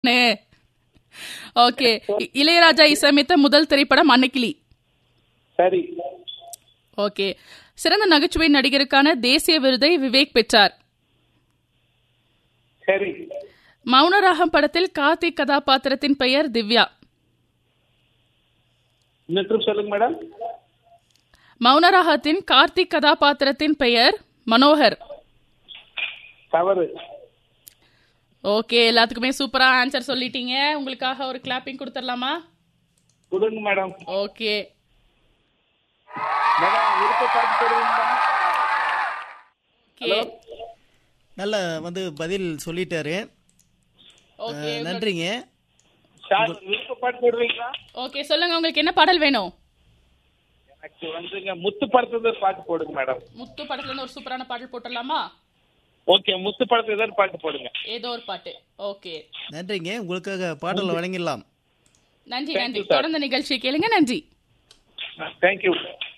நானு ஓகே இ- இளையராஜா இசையமைத்த முதல் திரைப்படம் அன்னக்கிளி சரி ஓகே சிறந்த நகைச்சுவை நடிகருக்கான தேசிய விருதை விவேக் பெற்றார் சரி மௌனராகம் படத்தில் கார்த்திக் கதாபாத்திரத்தின் பெயர் திவ்யா இன்னும் திரும்ப சொல்லுங்க மேடம் மௌனராகத்தின் கார்த்திக் கதாபாத்திரத்தின் பெயர் மனோகர் தவறு ஓகே எல்லாத்துக்குமே சூப்பரா ஆன்சர் சொல்லிட்டீங்க உங்களுக்காக ஒரு கிளாப்பிங் கொடுத்துடலாமா கொடுங்க மேடம் ஓகே மேடம் விருப்ப பாட்டு போடுவீங்களா ஓகே நல்ல வந்து பதில் சொல்லிட்டாரு ஓகே அஹ், நன்றிங்க சார் விருப்ப பாட்டு போடுவீங்களா ஓகே சொல்லுங்க உங்களுக்கு என்ன பாடல் வேணும் எனக்கு வந்துங்க முத்து படத்துல பாட்டு போடுங்க மேடம் முத்து படத்துல இருந்து ஒரு சூப்பரான பாடல் போட்டுடலாமா ஓகே முத்து படத்துல ஏதாவது பாட்டு போடுங்க ஏதோ ஒரு பாட்டு ஓகே நன்றிங்க உங்களுக்காக பாடல் வழங்கிடலாம் நன்றி Thank நன்றி you, sir. தொடர்ந்து நிகழ்ச்சி கேளுங்க நன்றி தேங்க்யூ